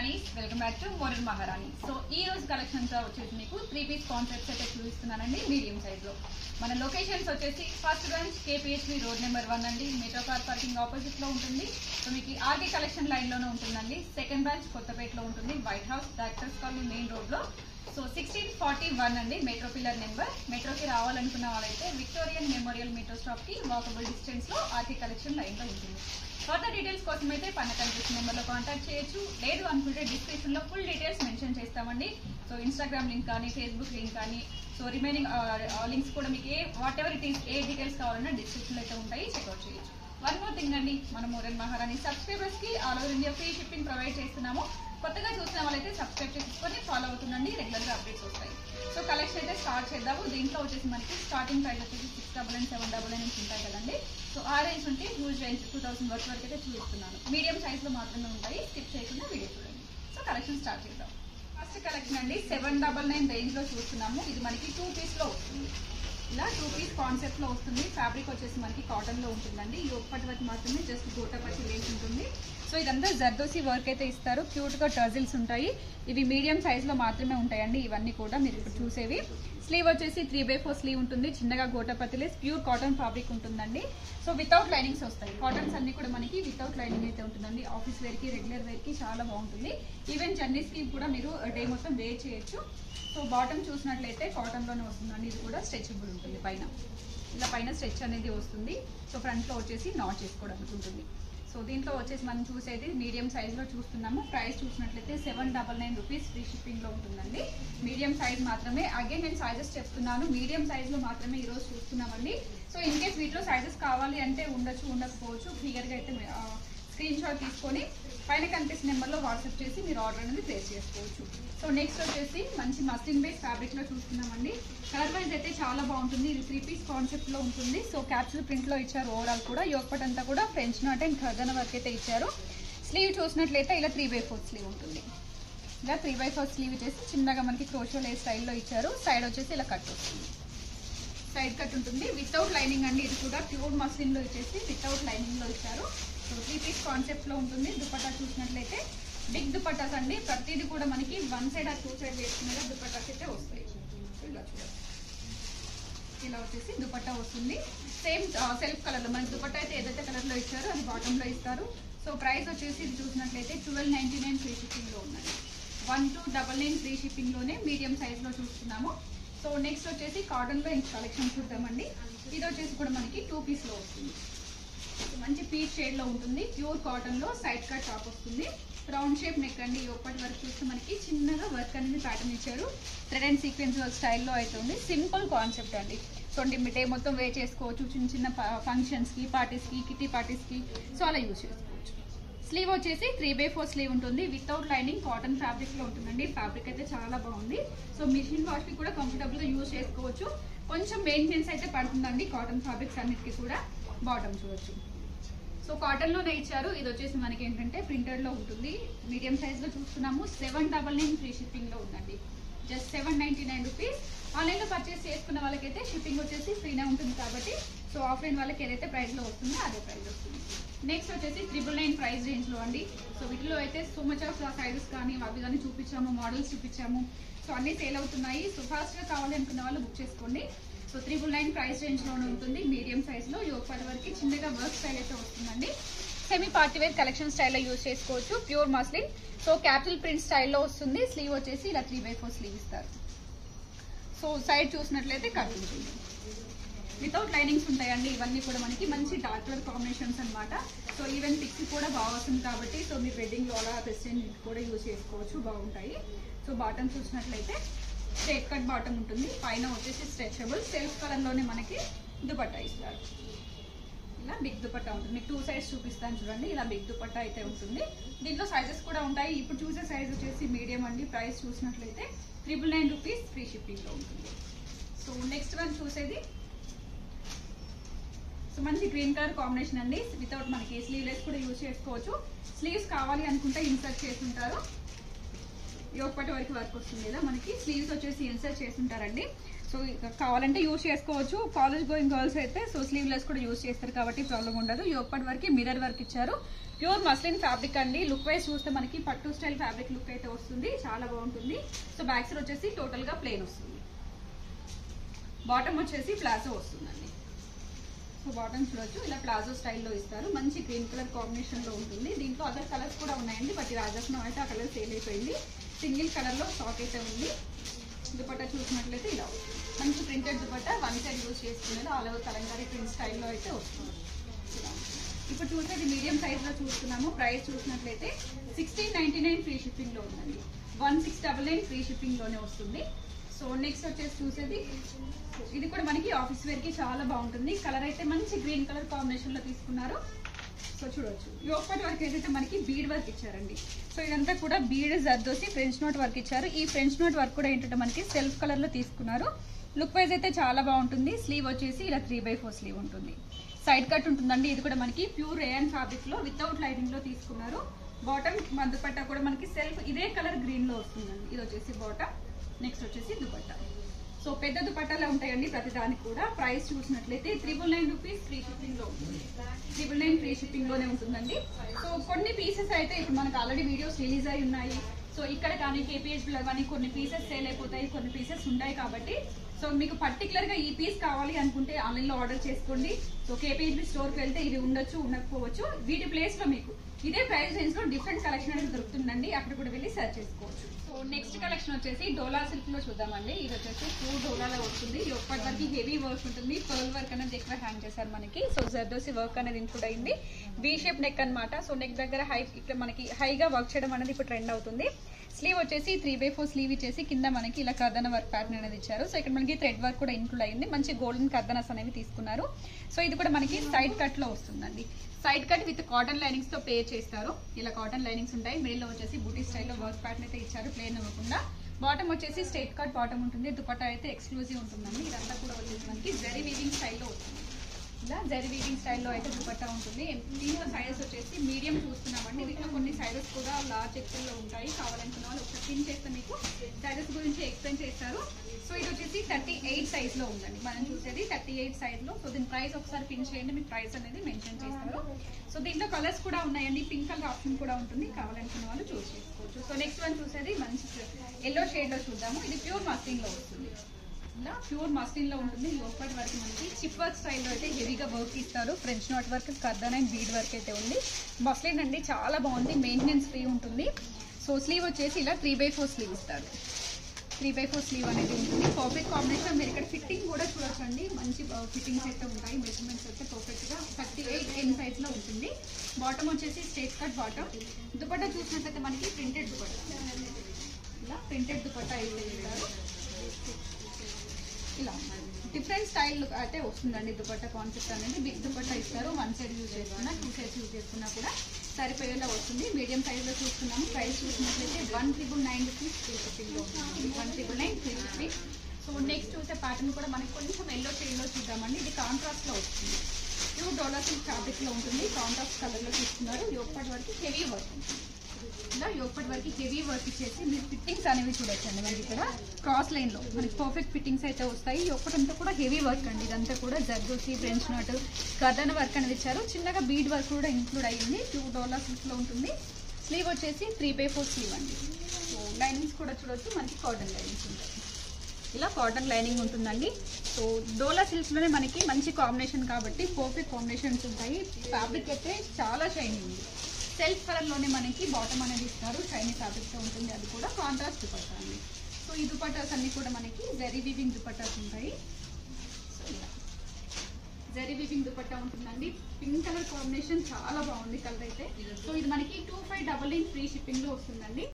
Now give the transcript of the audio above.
మహారాణి welcome back to model Maharani so ఈ రోజు కలెక్షన్ తో వచ్చేసి మీకు త్రీ పీస్ కాన్సెప్ట్స్ అయితే చూపిస్తున్నానండి మీడియం సైజ్ లో మన లొకేషన్స్ వచ్చేసి first branch KPHB road number one అండి మెట్రో కార్ పార్కింగ్ ఆపోజిట్ లో ఉంటుంది సో మీకు ఆర్కే కలెక్షన్ లైన్ లోనే ఉంటుందండి సెకండ్ బ్రాంచ్ కొత్తపేటలో ఉంటుంది white house doctors colony main road లో సో సిక్స్టీన్ ఫార్టీ వన్ అండి మెట్రో పిల్లర్ నెంబర్ మెట్రోకి రావాలనుకున్న వాళ్ళైతే విక్టోరియన్ మెమోరియల్ మెట్రో స్టాప్ కి వాకబుల్ డిస్టెన్స్ లో ఆర్కే కలెక్షన్ లైన్ లో ఉంటుంది ఫర్దర్ డీటెయిల్స్ కోసం అయితే పన్న కనిపిస్తున్న నెంబర్ లో కాంటాక్ట్ చేయొచ్చు లేదు అనుకుంటే డిస్క్రిప్షన్ లో ఫుల్ డీటెయిల్స్ మెన్షన్ చేస్తామండి సో ఇన్స్టాగ్రామ్ లింక్ కానీ ఫేస్బుక్ లింక్ కానీ సో రిమైనింగ్ లింక్స్ కూడా మీకు ఏ వాట్ ఎవర్ ఇట్ ఈస్ ఏ డీటెయిల్స్ కావాలన్నా డిస్క్రిప్షన్ లో అయితే ఉంటాయి చెక్అవుట్ చేయొచ్చు వన్ మోర్ థింగ్ అండి మన మోరన్ మహారాణి సబ్స్క్రైబర్స్ కి all over India free shipping provide చేస్తున్నాము కొత్తగా చూసిన వాళ్ళైతే సబ్స్క్రైబ్ చేసుకొని ఫాలో అవుతుండండి రెగ్యులర్ గా అప్డేట్స్ వస్తాయి సో కలెక్షన్ అయితే స్టార్ట్ చేద్దాము దీంట్లో వచ్చేసి మనకి స్టార్టింగ్ ప్రైస్ వచ్చేసి six double and seven double నుంచి ఉంటాయి కదండి సో ఆ రేంజ్ నుండి huge range two thousand work వరకు అయితే చూపిస్తున్నాను మీడియం సైజ్ లో మాత్రమే ఉంటాయి స్కిప్ చేయకుండా వీడియో చూడండి సో కలెక్షన్ స్టార్ట్ చేద్దాం ఫస్ట్ కలెక్షన్ అండి సెవెన్ డబల్ నైన్ రేంజ్ లో చూస్తున్నాము ఇది మనకి టూ పీస్ లో వస్తుంది ఇలా టూ పీస్ కాన్సెప్ట్ లో వస్తుంది ఫ్యాబ్రిక్ వచ్చేసి మనకి కాటన్ లో ఉంటుందండి ఈ ఒక్కటి వరకు మాత్రమే జస్ట్ గోటపచ్చి లేసి ఉంటుంది సో ఇదంతా జర్దోసి వర్క్ అయితే ఇస్తారు క్యూట్ గా టర్జిల్స్ ఉంటాయి ఇవి మీడియం సైజ్ లో మాత్రమే ఉంటాయండి ఇవన్నీ కూడా మీరు ఇప్పుడు చూసేవి స్లీవ్ వచ్చేసి త్రీ బై ఫోర్ స్లీవ్ ఉంటుంది చిన్నగా గోటపతిలేస్ ప్యూర్ కాటన్ ఫ్యాబ్రిక్ ఉంటుందండి సో వితౌట్ లైనింగ్స్ వస్తాయి కాటన్స్ అన్ని కూడా మనకి వితౌట్ లైనింగ్ అయితే ఉంటుందండి ఆఫీస్ వేర్ కి రెగ్యులర్ వేర్ కి చాలా బాగుంటుంది ఈవెన్ జర్నీస్ కి కూడా మీరు డే మొత్తం వేర్ చేయొచ్చు సో బాటమ్ చూసినట్లయితే కాటన్ లోనే వస్తుందండి ఇది కూడా స్ట్రెచబుల్ ఉంటుంది పైన ఇలా పైన స్ట్రెచ్ అనేది వస్తుంది సో ఫ్రంట్ లో వచ్చేసి నాట్ చేసుకోవడానికి ఉంటుంది సో దీంట్లో వచ్చేసి మనం చూసేది మీడియం సైజ్ లో చూస్తున్నాము ప్రైస్ చూసినట్లయితే seven double nine rupees free shipping లో ఉంటుందండి మీడియం సైజ్ మాత్రమే అగైన్ నేను సైజెస్ చెప్తున్నాను మీడియం సైజ్ లో మాత్రమే ఈ రోజు చూస్తున్నామండి సో ఇన్ కేస్ వీటిలో సైజెస్ కావాలి అంటే ఉండొచ్చు ఉండకపోవచ్చు క్లియర్ గా అయితే స్క్రీన్ షాట్ తీసుకొని పైన కనిపిస్తున్న నెంబర్లో వాట్సాప్ చేసి మీరు ఆర్డర్ అనేది ప్లేస్ చేసుకోవచ్చు సో నెక్స్ట్ వచ్చేసి మంచి మస్టిన్ బేస్ ఫ్యాబ్రిక్ లో చూస్తున్నామండి కలర్ వైజ్ అయితే చాలా బాగుంటుంది ఇది త్రీ పీస్ కాన్సెప్ట్ లో ఉంటుంది సో క్యాప్సూల్ ప్రింట్ లో ఇచ్చారు ఓవరాల్ కూడా యోగపట్ అంతా కూడా ఫ్రెంచ్ నాట్ అండ్ ఖర్దన వర్క్ అయితే ఇచ్చారు స్లీవ్ చూసినట్లయితే ఇలా త్రీ బై ఫోర్ స్లీవ్ ఉంటుంది ఇలా త్రీ బై ఫోర్ స్లీవ్ చేసి చిన్నగా మనకి క్రోషో లే స్టైల్లో ఇచ్చారు సైడ్ వచ్చేసి ఇలా కట్ వస్తుంది సైడ్ కట్ ఉంటుంది వితౌట్ లైనింగ్ అండి ఇది కూడా ప్యూర్ మస్లిన్ లో ఇచ్చేసి వితౌట్ లైనింగ్ లో ఇచ్చారు సో త్రీ పీస్ కాన్సెప్ట్ లో ఉంటుంది దుపట్టా చూసినట్లయితే బిగ్ దుపట్టాస్ అండి ప్రతిదీ కూడా మనకి వన్ సైడ్ ఆ టూ సైడ్ వేసుకునేలా దుపట్టాస్ అయితే వస్తాయి సో ఇలా చూడండి ఇలా వచ్చేసి దుపట్టా వస్తుంది సేమ్ సెల్ఫ్ కలర్ లో మనకి దుపట్టా అయితే ఏదైతే కలర్ లో ఇచ్చారో అది బాటమ్ లో ఇస్తారు సో ప్రైస్ వచ్చేసి ఇది చూసినట్లయితే twelve ninety nine free shipping లో ఉన్నాయి one two double nine free shipping లోనే మీడియం సైజ్ లో చూస్తున్నాము సో నెక్స్ట్ వచ్చేసి కాటన్ లో ఇంక కలెక్షన్ చూద్దామండి ఇది వచ్చేసి కూడా మనకి టూ పీస్ లో వస్తుంది మంచి పీచ్ షేడ్ లో ఉంటుంది ప్యూర్ కాటన్ లో సైడ్ కట్ టాప్ వస్తుంది రౌండ్ షేప్ నెక్ అండి ఇప్పటి వరకు చూస్తే మనకి చిన్నగా వర్క్ అనేది ప్యాటర్న్ ఇచ్చారు థ్రెడ్ అండ్ సీక్వెన్స్ స్టైల్లో అయితే ఉంది సింపుల్ కాన్సెప్ట్ అండి సో డే మొత్తం వే చేసుకోవచ్చు చిన్న చిన్న ఫంక్షన్స్ కి పార్టీస్ కి కిటీ పార్టీస్ కి సో అలా యూజ్ చేసుకోవచ్చు స్లీవ్ వచ్చేసి త్రీ బై ఫోర్ స్లీవ్ ఉంటుంది వితౌట్ లైనింగ్ కాటన్ ఫ్యాబ్రిక్ లో ఉంటుందండి ఫ్యాబ్రిక్ అయితే చాలా బాగుంది సో మిషన్ వాష్ కి కూడా కంఫర్టబుల్ గా యూజ్ చేసుకోవచ్చు కొంచెం మెయింటెనెన్స్ అయితే పడుతుందండి కాటన్ ఫ్యాబ్రిక్స్ అన్నిటికీ కూడా బాటమ్ చూడొచ్చు సో కాటన్ లోనే ఇచ్చారు ఇది వచ్చేసి మనకి ఏంటంటే ప్రింటెడ్ లో ఉంటుంది మీడియం సైజ్ లో చూస్తున్నాము seven double nine free shipping లో ఉందండి just seven ninety nine rupees online లో పర్చేస్ చేసుకున్న వాళ్ళకైతే షిప్పింగ్ వచ్చేసి ఫ్రీనే ఉంటుంది కాబట్టి సో ఆఫ్లైన్ వాళ్ళకి ఏదైతే ప్రైస్ లో వస్తుందో అదే ప్రైస్ వస్తుంది నెక్స్ట్ వచ్చేసి త్రిబుల్ నైన్ ప్రైస్ రేంజ్ లో అండి సో వీటిలో అయితే సో మచ్ ఆఫ్ సైజెస్ కానీ అవి కానీ చూపించాము మోడల్స్ చూపించాము సో అన్ని సేల్ అవుతున్నాయి సో ఫాస్ట్ గా కావాలి అనుకున్న వాళ్ళు బుక్ చేసుకోండి so triple nine price range లోనే ఉంటుంది మీడియం సైజ్ లో యోగపడి వరకు చిన్నగా వర్క్ స్టైల్ అయితే వస్తుందండి సెమీ పార్టీ వేర్ కలెక్షన్ స్టైల్లో యూజ్ చేసుకోవచ్చు pure muslin so capital print స్టైల్లో వస్తుంది స్లీవ్ వచ్చేసి ఇలా త్రీ బై ఫోర్ స్లీవ్ ఇస్తారు సో సైడ్ చూసినట్లయితే కట్ ఉంటుంది వితౌట్ లైనింగ్స్ ఉంటాయండి ఇవన్నీ కూడా మనకి మంచి డార్క్ కలర్ కాంబినేషన్స్ అనమాట సో ఈవెన్ పిక్స్ కూడా బాగా వస్తుంది కాబట్టి సో మీ వెడ్డింగ్ లో అలా ప్రెసిడెంట్ కూడా యూజ్ చేసుకోవచ్చు బాగుంటాయి సో బాటమ్ చూసినట్లయితే స్ట్రేట్ కట్ బాటమ్ ఉంటుంది పైన వచ్చేసి స్ట్రెచబుల్ సెల్ఫ్ కలర్ లోనే మనకి దుపట్టా ఇస్తారు ఇలా బిగ్ దుపట్టా ఉంటుంది మీకు టూ సైడ్స్ చూపిస్తాను చూడండి ఇలా బిగ్ దుపట్టా అయితే ఉంటుంది దీంట్లో సైజెస్ కూడా ఉంటాయి ఇప్పుడు చూసే సైజ్ వచ్చేసి మీడియం అండి ప్రైస్ చూసినట్లయితే triple nine rupees free shipping లో ఉంటుంది సో నెక్స్ట్ వన్ చూసేది సో మంచి గ్రీన్ కలర్ కాంబినేషన్ అండి వితౌట్ మనకి స్లీవ్లెస్ కూడా యూజ్ చేసుకోవచ్చు స్లీవ్స్ కావాలి అనుకుంటే ఇన్సర్ట్ చేసి ఉంటారు యోగపటి వరకు వర్క్ వస్తుంది కదా మనకి స్లీవ్స్ వచ్చేసి ఇన్సర్ట్ చేసి ఉంటారండి సో సో ఇక కావాలంటే యూస్ చేసుకోవచ్చు కాలేజ్ గోయింగ్ గర్ల్స్ అయితే సో స్లీవ్లెస్ కూడా యూస్ చేస్తారు కాబట్టి ప్రాబ్లం ఉండదు ఇప్పటి వరకు మిర్రర్ వర్క్ ఇచ్చారు ప్యూర్ మస్లిన్ ఫ్యాబ్రిక్ అండి లుక్ వైజ్ చూస్తే మనకి పట్టు స్టైల్ ఫ్యాబ్రిక్ లుక్ అయితే వస్తుంది చాలా బాగుంటుంది సో బ్యాక్ సైడ్ వచ్చేసి టోటల్ గా ప్లెయిన్ వస్తుంది బాటమ్ వచ్చేసి ప్లాజో వస్తుందండి సో బాటమ్ చూడొచ్చు ఇలా ప్లాజో స్టైల్లో ఇస్తారు మంచి గ్రీన్ కలర్ కాంబినేషన్ లో ఉంటుంది దీంట్లో అదర్ కలర్స్ కూడా ఉన్నాయండి బట్ రాజస్నం అయితే ఆ కలర్ సేల్ అయిపోయింది సింగిల్ కలర్ లో స్టాక్ అయితే ఉంది దుపట్టా చూసినట్లయితే ఇలా వస్తుంది. మంచి printed dupatta one side use చేసుకునేది ఆల్ ఓవర్ కలంకారీ ప్రింట్ స్టైల్లో అయితే వస్తుంది ఇలా ఉంటుంది. ఇప్పుడు చూసేది మీడియం సైజ్ లో చూస్తున్నాము ప్రైస్ చూసినట్లయితే sixteen ninety nine free shipping లో ఉందండి one six double nine free shipping లోనే వస్తుంది సో నెక్స్ట్ వచ్చేసి చూసేది ఇది కూడా మనకి ఆఫీస్ వేర్ కి చాలా బాగుంటుంది కలర్ అయితే మంచి గ్రీన్ కలర్ కాంబినేషన్ లో తీసుకున్నారు సో చూడొచ్చు యోపటి వర్క్ ఏదైతే మనకి బీడ్ వర్క్ ఇచ్చారండి సో ఇదంతా కూడా bead zardozi French knot work ఇచ్చారు ఈ ఫ్రెంచ్ నోట్ వర్క్ కూడా ఏంటంటే మనకి సెల్ఫ్ కలర్ లో తీసుకున్నారు లుక్ వైజ్ అయితే చాలా బాగుంటుంది స్లీవ్ వచ్చేసి ఇలా త్రీ బై ఫోర్ స్లీవ్ ఉంటుంది సైడ్ కట్ ఉంటుందండి ఇది కూడా మనకి ప్యూర్ రేయన్ ఫ్యాబ్రిక్ లో వితౌట్ లైనింగ్ లో తీసుకున్నారు బాటమ్ దుపట్టా కూడా మనకి సెల్ఫ్ ఇదే కలర్ గ్రీన్ లో వస్తుందండి ఇది వచ్చేసి బాటమ్ నెక్స్ట్ వచ్చేసి దుపట్టా సో పెద్ద దుపట్టాలే ఉంటాయండి ప్రతి దానికి కూడా ప్రైస్ చూసినట్లయితే triple nine rupees free shipping లో ఉంటుంది త్రిబుల్ నైన్ ఫ్రీ షిప్పింగ్ లోనే ఉంటుందండి సో కొన్ని పీసెస్ అయితే ఇప్పుడు మనకు ఆల్రెడీ వీడియోస్ రిలీజ్ అయి ఉన్నాయి సో ఇక్కడ కానీ KPHB లో కానీ కొన్ని పీసెస్ సేల్ అయిపోతాయి కొన్ని పీసెస్ ఉన్నాయి కాబట్టి సో మీకు పర్టికులర్ గా ఈ పీస్ కావాలి అనుకుంటే ఆన్లైన్ లో ఆర్డర్ చేసుకోండి సో కేపీహెచ్బి స్టోర్ కి వెళ్తే ఇది ఉండొచ్చు ఉండకపోవచ్చు వీటి ప్లేస్ లో మీకు ఇదే ప్రైస్ రేంజ్ లో డిఫరెంట్ కలెక్షన్ అనేది దొరుకుతుందండి అక్కడ కూడా వెళ్ళి సెర్చ్ చేసుకోవచ్చు సో నెక్స్ట్ కలెక్షన్ వచ్చేసి డోలా సిల్క్ లో చూద్దామండి ఇది వచ్చేసి టూ డోలాలో వస్తుంది ఇది ఒక్కటి వరకు హెవీ వర్క్ ఉంటుంది పర్ల్ వర్క్ అనేది ఎక్కువ హ్యాంగ్ చేశారు మనకి సో జర్దోసి వర్క్ అనేది ఇంక్లూడ్ అయింది బీ షేప్ నెక్ అన్నమాట సో నెక్ దగ్గర హై ఇక్కడ మనకి హైగా వర్క్ చేయడం అనేది ఇప్పుడు ట్రెండ్ అవుతుంది స్లీవ్ వచ్చేసి త్రీ బై ఫోర్ స్లీవ్ ఇచ్చేసి కింద మనకి ఇలా కర్దన వర్క్ ప్యాటర్న్ అనేది ఇచ్చారు సో ఇక్కడ మనకి థ్రెడ్ వర్క్ కూడా ఇంక్లూడ్ అయింది మంచి గోల్డెన్ కర్దనస్ అనేవి తీసుకున్నారు సో ఇది కూడా మనకి సైడ్ కట్ లో వస్తుందండి side cut with cotton linings తో పే చేస్తారు ఇలా కాటన్ లైనింగ్స్ ఉంటాయి మిడిల్ లో వచ్చేసి బూటీ స్టైల్లో వర్క్ ప్యాటర్న్ అయితే ఇచ్చారు ప్లేన్ ఇవ్వకుండా బాటమ్ వచ్చేసి స్ట్రైట్ కట్ బాటమ్ ఉంటుంది దుపట్టా అయితే ఎక్స్క్లూజివ్ ఉంటుందండి ఇదంతా కూడా వచ్చేసి మనకి జరీ వీవింగ్ స్టైల్లో వస్తుంది ఇలా జరీ వీవింగ్ స్టైల్లో అయితే దుపట్టా ఉంటుంది దీంట్లో సైజెస్ వచ్చేసి మీడియం చూస్తున్నామండి వీటిలో కొన్ని సైజెస్ కూడా లార్జ్ ఎక్సెల్లో ఉంటాయి కావాలనుకున్న వాళ్ళు ఒకసారి పిన్ చేస్తే మీకు సైజెస్ గురించి ఎక్స్ప్లెయిన్ చేస్తారు సో ఇది వచ్చేసి థర్టీ ఎయిట్ సైజ్ లో ఉందండి మనం చూసేది థర్టీ ఎయిట్ సైజ్ లో సో దీని ప్రైస్ ఒకసారి పిన్ చేయండి మీకు ప్రైస్ అనేది మెన్షన్ చేస్తారు సో దీంట్లో కలర్స్ కూడా ఉన్నాయండి పింక్ కలర్ ఆప్షన్ కూడా ఉంటుంది కావాలనుకున్న వాళ్ళు చూస్ చేసుకోవచ్చు సో నెక్స్ట్ వన్ చూసేది మంచి ఎల్లో షేడ్ లో చూద్దాము ఇది ప్యూర్ మస్టింగ్ లో వస్తుంది ఇలా ప్యూర్ మస్లిన్ లో ఉంటుంది లోపటి వరకు మనకి చిప్ వర్క్ స్టైల్లో అయితే హెవీగా వర్క్ ఇస్తారు ఫ్రెంచ్ నాట్ వర్క్ కర్దన్ అండ్ బీడ్ వర్క్ అయితే ఉంది మస్లిన్ అండి చాలా బాగుంది మెయింటెనెన్స్ ఫ్రీ ఉంటుంది సో స్లీవ్ వచ్చేసి ఇలా త్రీ బై ఫోర్ స్లీవ్ ఇస్తారు త్రీ బై ఫోర్ స్లీవ్ అనేది ఉంటుంది పర్ఫెక్ట్ కాంబినేషన్ మీరు ఇక్కడ ఫిట్టింగ్ కూడా చూడొచ్చండి మంచి ఫిట్టింగ్స్ అయితే ఉంటాయి మెజర్మెంట్స్ అయితే పర్ఫెక్ట్ గా థర్టీ ఎయిట్ ఎన్ సైజ్ లో ఉంటుంది బాటమ్ వచ్చేసి స్ట్రేట్ కట్ బాటమ్ దుపట్టా చూసినట్లయితే మనకి ప్రింటెడ్ దుపట్టా ఇలా ప్రింటెడ్ దుపట్టా అయితే ఇస్తారు ఇలా డిఫరెంట్ స్టైల్ అయితే వస్తుందండి దుపట్టా కాన్సెప్ట్ అనేది బిగ్ దుపట్టా ఇస్తారు వన్ సైడ్ యూజ్ చేసుకున్నా టూ సైడ్స్ యూజ్ చేసుకున్నా కూడా సరిపోయేలా వస్తుంది మీడియం సైజ్ లో చూస్తున్నాము ప్రైస్ చూసినట్లయితే one triple nine rupees free shipping లో one triple nine free shipping so next చూసే ప్యాటర్న్ కూడా మనకి కొంచెం ఎల్లో షేడ్ లో చూద్దామండి ఇది కాంట్రాస్ట్ లో వస్తుంది ప్యూర్ డోలా సిల్క్ ఫ్యాబ్రిక్ లో ఉంటుంది కాంట్రాస్ట్ కలర్ లో తీసుకున్నారు ఇప్పటి వరకు హెవీ వర్క్ ఉంటుంది ఇలా ఇప్పటి వరకు హెవీ వర్క్ ఇచ్చేసి మీరు ఫిట్టింగ్స్ అనేవి చూడొచ్చండి మనకి ఇక్కడ క్రాస్ లైన్ లో మనకి పర్ఫెక్ట్ ఫిట్టింగ్స్ అయితే వస్తాయి ఒక్కటంతా కూడా హెవీ వర్క్ అండి ఇదంతా కూడా జర్దోసి ఫ్రెంచ్ నాట్ కథన వర్క్ అనేది ఇచ్చారు చిన్నగా బీడ్ వర్క్ కూడా ఇంక్లూడ్ అయ్యింది టూ డాలర్స్ లో ఉంటుంది స్లీవ్ వచ్చేసి త్రీ బై ఫోర్ స్లీవ్ అండి సో లైనింగ్స్ కూడా చూడొచ్చు మనకి కాటన్ లైనింగ్స్ ఉంటాయి ఇలా కాటన్ లైనింగ్ ఉంటుందండి సో డోలా సిల్క్స్ లోనే మనకి మంచి కాంబినేషన్ కాబట్టి పర్ఫెక్ట్ కాంబినేషన్స్ ఉంటాయి ఫ్యాబ్రిక్ అయితే చాలా షైనింగ్ ఉంది సెల్ఫ్ కలర్ లోనే మనకి బాటమ్ అనేది ఇస్తారు షైనీ ఫ్యాబ్రిక్ తో ఉంటుంది అది కూడా కాంట్రాస్ట్ దుపట్టా అండి సో ఈ దుపట్టాస్ అన్ని కూడా మనకి జరీ వీవింగ్ దుపట్టాస్ ఉంటాయి సో ఇలా జరీ వీవింగ్ దుపట్టా ఉంటుందండి పింక్ కలర్ కాంబినేషన్ చాలా బాగుంది కలర్ అయితే సో ఇది మనకి two five double nine free shipping లో వస్తుందండి